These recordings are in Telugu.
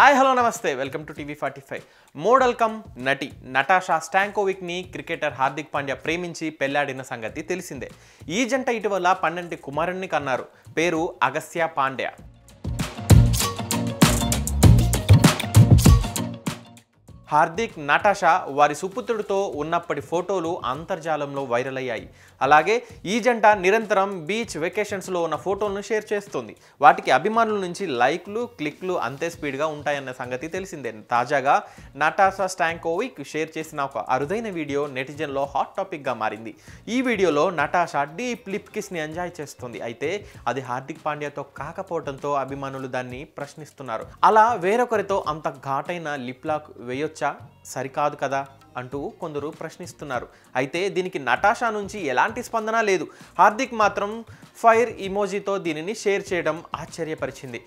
హాయ్ హలో నమస్తే welcome to TV forty five model cum నటి నటాషా స్టాంకోవిక్ని క్రికెటర్ హార్దిక్ పాండ్యా ప్రేమించి పెళ్లాడిన సంగతి తెలిసిందే ఈ జంట ఇటీవల పన్నెండు కుమారుణ్ణి కన్నారు పేరు అగస్త్య పాండ్యా హార్దిక్ నటాషా వారి సుపుత్రుడితో ఉన్నప్పటి ఫోటోలు అంతర్జాలంలో వైరల్ అయ్యాయి అలాగే ఈ జంట నిరంతరం బీచ్ వెకేషన్స్లో ఉన్న ఫోటోలను షేర్ చేస్తుంది వాటికి అభిమానుల నుంచి లైక్లు క్లిక్లు అంతే స్పీడ్గా ఉంటాయన్న సంగతి తెలిసిందే తాజాగా నటాషా స్టాంకోవిక్ షేర్ చేసిన ఒక అరుదైన వీడియో నెటిజన్లో హాట్ టాపిక్గా మారింది ఈ వీడియోలో నటాషా డీప్ లిప్ కిస్ని ఎంజాయ్ చేస్తుంది అయితే అది హార్దిక్ పాండ్యాతో కాకపోవడంతో అభిమానులు దాన్ని ప్రశ్నిస్తున్నారు అలా వేరొకరితో అంత ఘాటైన లిప్ లాక్ వేయొచ్చా సరికాదు కదా అంటూ కొందరు ప్రశ్నిస్తున్నారు అయితే దీనికి నటాషా నుంచి ఎలాంటి స్పందన లేదు హార్దిక్ మాత్రం ఫైర్ ఇమోజీతో దీనిని షేర్ చేయడం ఆశ్చర్యపరిచింది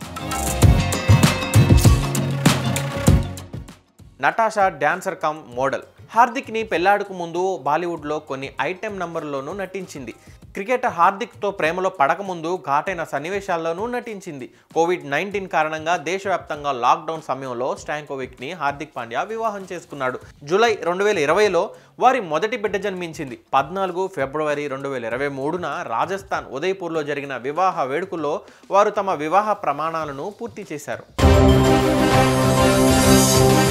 నటాషా డాన్సర్ కమ్ మోడల్ హార్దిక్ని పెళ్లాడుకు ముందు బాలీవుడ్లో కొన్ని ఐటెం నంబర్లోనూ నటించింది క్రికెటర్ హార్దిక్తో ప్రేమలో పడకముందు ఘాటైన సన్నివేశాల్లోనూ నటించింది కోవిడ్ నైన్టీన్ కారణంగా దేశవ్యాప్తంగా లాక్డౌన్ సమయంలో స్టాంకోవిక్ని హార్దిక్ పాండ్యా వివాహం చేసుకున్నాడు జూలై రెండు వేల ఇరవైలో వారి మొదటి బిడ్డ జన్మించింది పద్నాలుగు ఫిబ్రవరి రెండు వేల ఇరవై మూడున రాజస్థాన్ ఉదయ్పూర్లో జరిగిన వివాహ వేడుకల్లో వారు తమ వివాహ ప్రమాణాలను పూర్తి చేశారు